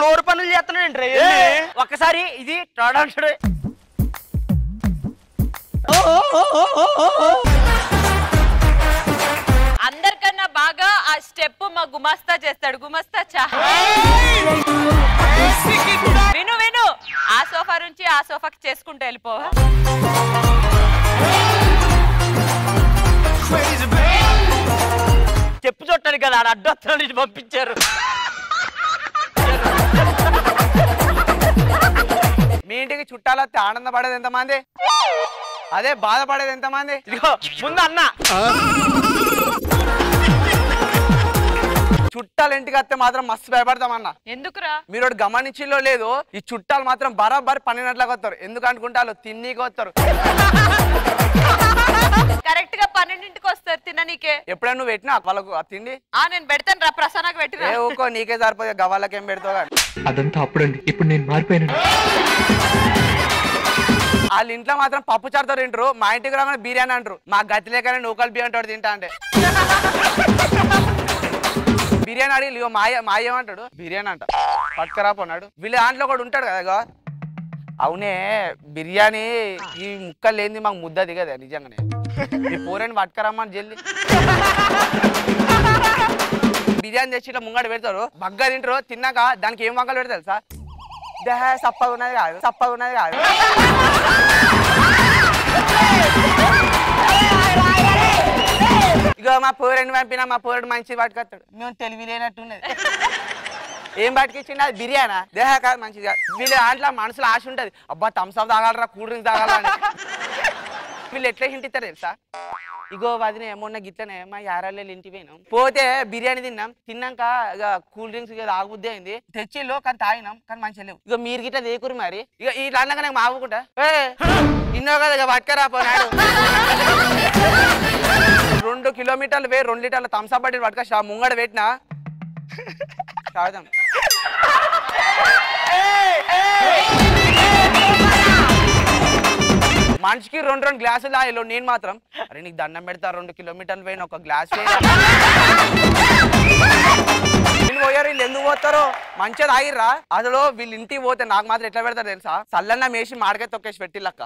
షోర్ పనులు చేస్తున్నాడు ఒక్కసారి ఇది చూడండి అందరికన్నా బాగా ఆ స్టెప్ మా గుమాస్తా చేస్తాడు గుమాస్తా చా విను విను ఆ సోఫా నుంచి ఆ సోఫాకి చేసుకుంటూ వెళ్ళిపోవా చెప్పు చుట్టాను కదా ఆడ అడ్డొత్తాల నుంచి పంపించారు మీ ఇంటికి చుట్టాలు వస్తే ఆనందపడేది ఎంతమంది అదే బాధపడేది ఎంతమంది ఇదిగో ముందు అన్న చుట్టాలు ఇంటికి వస్తే మాత్రం మస్తు భయపడతామన్న ఎందుకురా మీరు ఒకటి గమనించిలో లేదు ఈ చుట్టాలు మాత్రం బరాబర్ పన్నెండులకు వస్తారు ఎందుకు అనుకుంటే వాళ్ళు తిన్నీకి వస్తారు కరెక్ట్ గా పన్నెండింటికి వస్తారు తిననీకే ఎప్పుడైనా నువ్వు పెట్టినా వాళ్ళకు ఆ తిండి ఆ నేను పెడతాను రా ప్రసన్నకు పెట్టిరా ఏ ఊకో నీకే సరిపోతే గవాళ్ళకి ఏం పెడతావు కానీ అదంతా అప్పుడండి ఇప్పుడు నేను మారిపోయానండి వాళ్ళ ఇంట్లో మాత్రం పప్పు చారుతో తింటారు మా ఇంటికి రాగానే బిర్యానీ అంటారు మా గతి లేకనే నూకలు బియ్యం అంటాడు తింటా అంటే బిర్యానీ అడిగి ఇగో మాయ మాయ ఏమంటాడు బిర్యానీ అంట పట్టుకరా పోన్నాడు వీళ్ళ దాంట్లో కూడా ఉంటాడు కదా ఇగో అవునే బిర్యానీ ఈ ముక్కలు లేనిది మాకు ముద్ద దిగదే నిజంగానే ఈ పూరని పట్టుకరమ్మని జల్ది బిర్యానీ తెచ్చి ఇట్లా ముంగడ పెడతారు బగ్గా తింటారు తిన్నాక దానికి ఏం వంకలు పెడతారు సార్ దేహ సప్పగా ఉన్నది కాదు సప్పగా ఉన్నది కాదు ఇగో మా పూరని పంపినా మా పూరడు మంచి పట్టుకొస్తాడు మేము తెలివి లేనట్టున్నది ఏం పట్టుకొచ్చిండు అది బిర్యానా దేహ కాదు మంచిది కాదు వీళ్ళ దాంట్లో మనసులో ఆశ ఉంటది అబ్బా థమ్స్అప్ తాగాలరా కూల్ డ్రింక్స్ తాగాలని వీళ్ళు ఎట్లా హింటిస్తారు తెలుసా ఇగో వదిన ఏమన్నా గిట్లనే మా యారాళ్ళు ఇంటి పోయినాం పోతే బిర్యానీ తిన్నాం తిన్నాక ఇక కూల్ డ్రింక్స్ ఇక తాగుబుద్ది అయింది తెచ్చిలో కానీ తాగినాం కానీ మంచిగా లేవు ఇక మీరు గిట్ల దేకురు మరి ఇక ఈ అన్నగా నాకు మావుకుంటా ఏ ఇన్నో కదా ఇక పట్టుకరా పోనాడు రెండు కిలోమీటర్లు పోయి రెండు లీటర్ల థమ్స్అప్ బట్టి పట్టుక ముంగడ పెట్టినా తాగుదాం మనిషికి రెండు రెండు గ్లాసులు తాగిలో నేను మాత్రం అరే నీకు దండం పెడతా రెండు కిలోమీటర్లు పోయిన ఒక గ్లాస్ వీళ్ళు పోయారు వీళ్ళు ఎందుకు పోతారో మంచిగా తాగిర్రా అసలు వీళ్ళు ఇంటికి పోతే నాకు మాత్రం ఎట్లా పెడతారు తెలుసా సల్లన్న మేసి మాడకే తొక్కేసి పెట్టిల్లక్క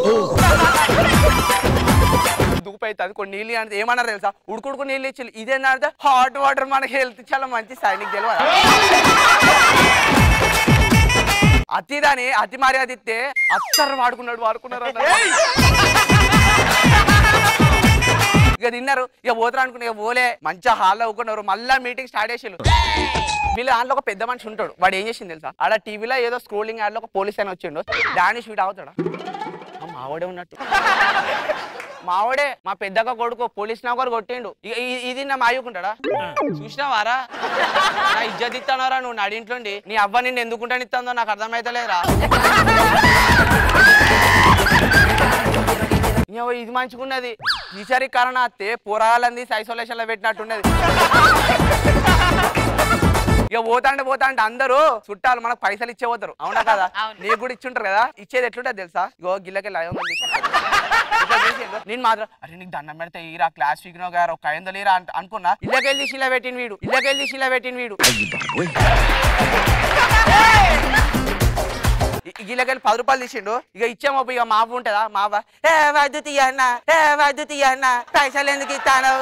దూపైతుంది కొన్ని నీళ్ళు అంటే ఏమన్నారు తెలుసా ఉడుకుడుకు నీళ్ళు ఇచ్చి ఇదేంటే హాట్ వాటర్ మనకి హెల్త్ చాలా మంచి సైనిక్ తెలియదు అతిదాని అతి మర్యాద ఇస్తే అత్తరు వాడుకున్నాడు వాడుకున్నారు అన్నారు. ఇక తిన్నారు ఇక పోతారు అనుకున్నా ఇక పోలే మంచిగా హాల్లో ఊకున్నారు మళ్ళా మీటింగ్ స్టార్ట్ చేసిళ్ళు వీళ్ళ దాంట్లో ఒక పెద్ద మనిషి ఉంటాడు వాడు ఏం చేసింది తెలుసా ఆడ టీవీలో ఏదో స్క్రోలింగ్ యాడ్లో ఒక పోలీస్ అని వచ్చిండు దాన్ని షూట్ అవుతాడా ఆ మావాడే ఉన్నట్టు మావాడే మా పెద్దక్క కొడుకు పోలీస్ నౌకరు కొట్టిండు ఇక ఈ- ఇది నా మాయుకుంటాడా చూసినావారా నా ఇజ్జత్ ఇస్తానరా నువ్వు నడింట్లోండి నీ అవ్వ నిన్ను ఎందుకుంటాను ఇస్తుందో నాకు అర్థమైతలేదురా ఇయ్యో, ఇది మంచిగున్నది ఈసారి కరోనా వస్తే పోరాగాలంది ఐసోలేషన్ లో పెట్టినట్టున్నది ఇక పోతా అంటే పోతా అంటే అందరూ చుట్టాలు మనకు పైసలు ఇచ్చే పోతారు అవునా కదా అవును. నీకు కూడా ఇచ్చుంటారు కదా ఇచ్చేది ఎట్లుంటది తెలుసా ఇగో గిల్లకి లయం నేను మాత్రం అరే నీకు దండం పెడితే ఈరా క్లాస్ ఫిగ్నో గారు ఒక ఐదు వందలు ఈరా అంట- అనుకున్నా ఇళ్ళకెళ్ళి తీసి ఇలా పెట్టిన వీడు ఇళ్ళకెళ్ళి తీసి ఇలా పెట్టిన వీడు ఇ- గిల్లకెళ్ళి పది రూపాయలు తీసిండు ఇక ఇచ్చామో ఇక మావ ఉంటుందా మావ ఏ వద్దు తీయన్న ఏ వద్దు తీయన్న పైసలు ఎందుకు ఇస్తాను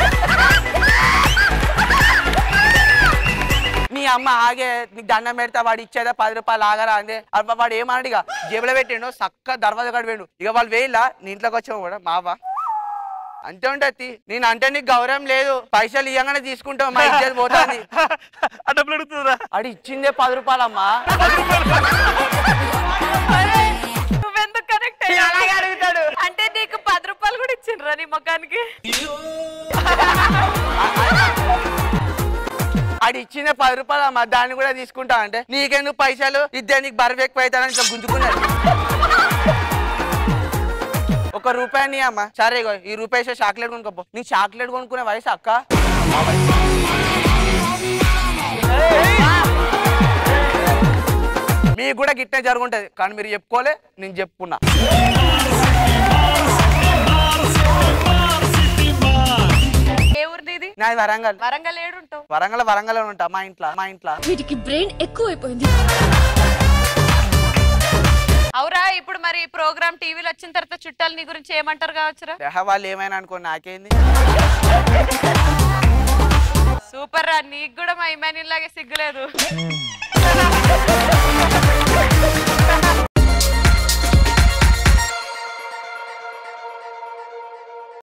నీ అమ్మ ఆగే నీకు దండం పెడతా వాడు ఇచ్చేదా పది రూపాయలు ఆగరా అందే అబ్బా వాడు ఏమన్నాడు ఇక జేబులో పెట్టిండు చక్క దర్వాజా కాడ పోయిండు ఇక వాళ్ళు వేయిలా నీ ఇంట్లోకి వచ్చాము కూడా మావా అంతే ఉంటుంది నేను అంటే నీకు గౌరవం లేదు పైసలు ఇవ్వగానే తీసుకుంటావు మా ఇచ్చేది పోతుంది ఆ డబ్బులు అడుగుతుందా అడి ఇచ్చిందే పది రూపాయలమ్మా అరే, నువ్వెందుకు కనెక్ట్ అలాగే అడుగుతాడు. అంటే నీకు పది రూపాయలు కూడా ఇచ్చిండ్రా నీ ముఖానికి ఆడి ఇచ్చిందే పది రూపాయలమ్మా దాన్ని కూడా తీసుకుంటా అంటే నీకెందుకు పైసలు ఇద్దరు నీకు బరువు ఎక్కువ అవుతానని ఇట్లా గుంజుకున్నాడు ఒక రూపాయి నీ అమ్మ సరే ఇగో ఈ రూపాయి ఇస్తే చాక్లెట్ కొనుక్కోపో నీకు చాక్లెట్ కొనుక్కునే వయసు అక్క మీకు కూడా గిట్టే జరుగుంటది కానీ మీరు చెప్పుకోలే నేను చెప్పుకున్నా ఏ ఊరిది ఇది నాది వరంగల్ వరంగల్ ఏడుంటావు వరంగల్ వరంగల్ ఉంటా మా ఇంట్లో మా ఇంట్లో వీటికి బ్రెయిన్ ఎక్కువైపోయింది అవురా ఇప్పుడు మరి ప్రోగ్రామ్ టీవీలో వచ్చిన తర్వాత చుట్టాలు నీ గురించి ఏమంటారు కావచ్చురా దేహ వాళ్ళు ఏమైనా అనుకో నాకేంది సూపర్ రా నీకు కూడా మా ఇమాన్యుల్ లాగే సిగ్గులేదు